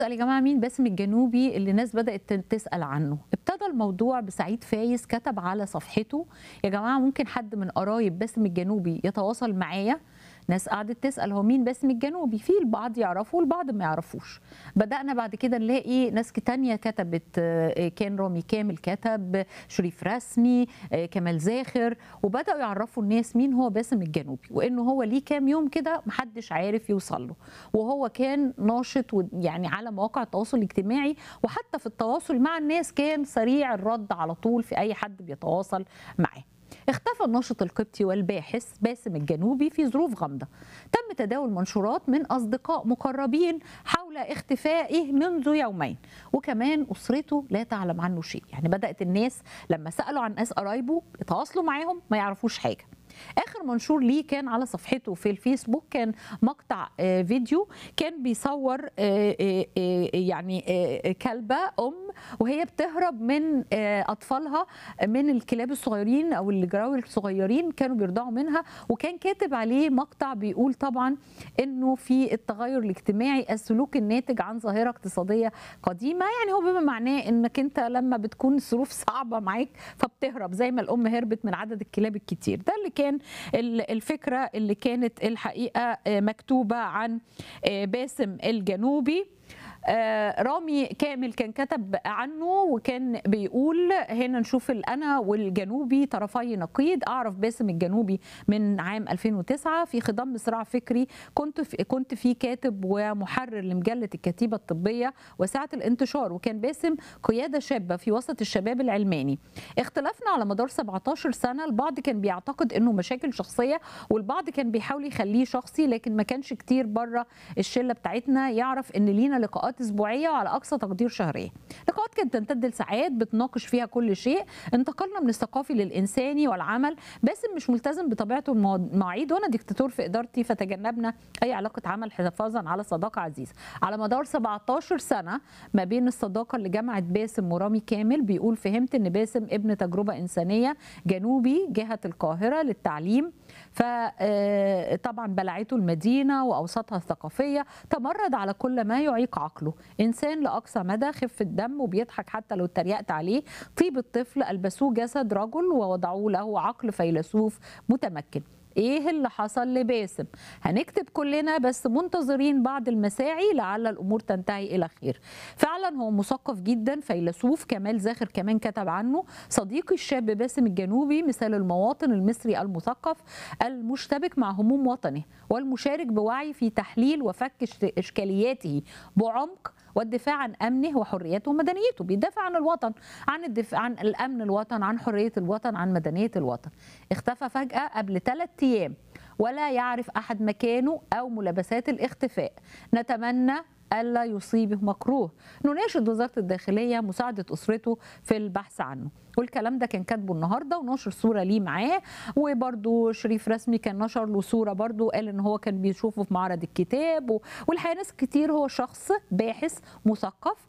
اسال يا جماعه مين باسم الجنوبي اللي الناس بدات تسال عنه ابتدى الموضوع بسعيد فايز كتب على صفحته يا جماعه ممكن حد من قرايب باسم الجنوبي يتواصل معايا ناس قعدت تسال هو مين باسم الجنوبي في البعض يعرفه والبعض ما يعرفوش بدانا بعد كده نلاقي ناس تانية كتبت آه، كان رامي كامل كتب شريف رسمي آه، كمال زاخر وبداوا يعرفوا الناس مين هو باسم الجنوبي وانه هو ليه كام يوم كده محدش عارف يوصل له وهو كان ناشط و- يعني على مواقع التواصل الاجتماعي وحتى في التواصل مع الناس كان سريع الرد على طول في اي حد بيتواصل معاه اختفى الناشط القبطي والباحث باسم الجنوبي في ظروف غامضه تم تداول منشورات من اصدقاء مقربين حول اختفائه منذ يومين وكمان اسرته لا تعلم عنه شيء يعني بدات الناس لما سالوا عن ناس قرايبه يتواصلوا معاهم ما يعرفوش حاجه اخر منشور ليه كان على صفحته في الفيسبوك كان مقطع آه، فيديو كان بيصور آه، آه، آه، يعني آه، كلبه ام وهي بتهرب من آه، اطفالها من الكلاب الصغيرين او الجراوي الصغيرين كانوا بيرضعوا منها وكان كاتب عليه مقطع بيقول طبعا انه في التغير الاجتماعي السلوك الناتج عن ظاهره اقتصاديه قديمه يعني هو بما معناه انك انت لما بتكون الظروف صعبه معاك فبتهرب زي ما الام هربت من عدد الكلاب الكتير ده اللي كان ال- الفكره اللي كانت الحقيقه آه، مكتوبه عن آه، باسم الجنوبي آه، رامي كامل كان كتب عنه وكان بيقول هنا نشوف الانا والجنوبي طرفي نقيض اعرف باسم الجنوبي من عام 2009 في خضم صراع فكري كنت في كنت في كاتب ومحرر لمجله الكتيبه الطبيه وساعه الانتشار وكان باسم قياده شابه في وسط الشباب العلماني اختلفنا على مدار 17 سنه البعض كان بيعتقد انه مشاكل شخصيه والبعض كان بيحاول يخليه شخصي لكن ما كانش كتير بره الشله بتاعتنا يعرف ان لينا لقاءات اسبوعيه وعلى اقصى تقدير شهريه لقاءات كانت تمتد لساعات بتناقش فيها كل شيء انتقلنا من الثقافي للانساني والعمل باسم مش ملتزم بطبيعته المواعيد وانا دكتاتور في ادارتي فتجنبنا اي علاقه عمل حفاظا على صداقه عزيزه على مدار 17 سنه ما بين الصداقه اللي جمعت باسم ورامي كامل بيقول فهمت ان باسم ابن تجربه انسانيه جنوبي جهه القاهره للتعليم فطبعا بلعته المدينه واوساطها الثقافيه تمرد على كل ما يعيق عقله انسان لاقصى مدى خفه دم وبيضحك حتى لو اتريقت عليه طيب الطفل البسوه جسد رجل ووضعوا له عقل فيلسوف متمكن ايه اللي حصل لباسم هنكتب كلنا بس منتظرين بعض المساعي لعل الامور تنتهي الى خير فعلا هو مثقف جدا فيلسوف كمال زاخر كمان كتب عنه صديقي الشاب باسم الجنوبي مثال المواطن المصري المثقف المشتبك مع هموم وطنه والمشارك بوعي في تحليل وفك إش- اشكالياته بعمق والدفاع عن امنه وحريته ومدنيته بيدافع عن الوطن عن الدفاع عن الامن الوطن عن حريه الوطن عن مدنيه الوطن اختفى فجاه قبل ثلاث ايام ولا يعرف احد مكانه او ملابسات الاختفاء نتمنى الا يصيبه مكروه نناشد وزاره الداخليه مساعده اسرته في البحث عنه والكلام ده كان كاتبه النهارده ونشر صوره ليه معاه وبرده شريف رسمي كان نشر له صوره برده قال ان هو كان بيشوفه في معرض الكتاب و- والحقيقه ناس كتير هو شخص باحث مثقف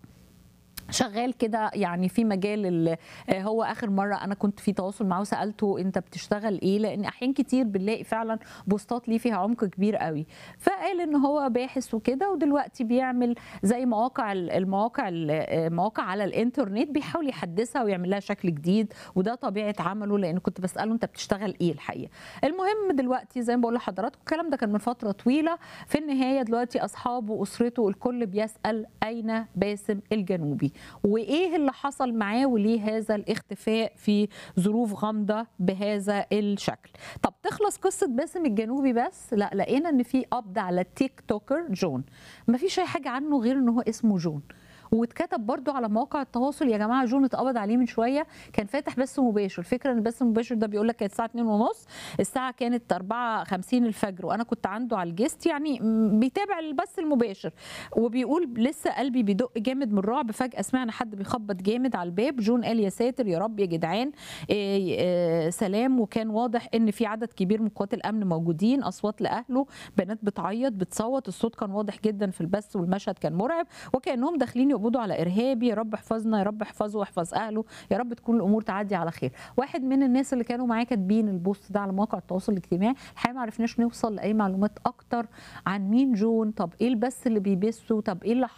شغال كده يعني في مجال ال- آه، هو اخر مره انا كنت في تواصل معاه وسالته انت بتشتغل ايه لان احيان كتير بنلاقي فعلا بوستات ليه فيها عمق كبير قوي فقال ان هو باحث وكده ودلوقتي بيعمل زي مواقع ال- المواقع ال- آه، مواقع على الانترنت بيحاول يحدثها ويعمل لها شكل جديد وده طبيعه عمله لان كنت بساله انت بتشتغل ايه الحقيقه المهم دلوقتي زي ما بقول لحضراتكم الكلام ده كان من فتره طويله في النهايه دلوقتي اصحابه واسرته الكل بيسال اين باسم الجنوبي وايه اللي حصل معاه وليه هذا الاختفاء في ظروف غامضه بهذا الشكل طب تخلص قصه باسم الجنوبي بس لا لقينا ان في قبض على التيك توكر جون ما فيش اي حاجه عنه غير ان هو اسمه جون واتكتب برضو على مواقع التواصل يا جماعه جون اتقبض عليه من شويه كان فاتح بث مباشر الفكره ان البث المباشر ده بيقول لك كانت الساعه 2 ونص الساعه كانت 4 50 الفجر وانا كنت عنده على الجست يعني م- بيتابع البث المباشر وبيقول لسه قلبي بيدق جامد من الرعب فجاه سمعنا حد بيخبط جامد على الباب جون قال يا ساتر يا رب يا جدعان إيه إيه سلام وكان واضح ان في عدد كبير من قوات الامن موجودين اصوات لاهله بنات بتعيط بتصوت الصوت كان واضح جدا في البث والمشهد كان مرعب وكانهم داخلين يقبضوا على ارهابي يا رب احفظنا يا رب احفظه واحفظ اهله يا رب تكون الامور تعدي على خير واحد من الناس اللي كانوا معاه كاتبين البوست ده على مواقع التواصل الاجتماعي الحقيقه ما عرفناش نوصل لاي معلومات اكتر عن مين جون طب ايه البث اللي بيبثه طب ايه اللي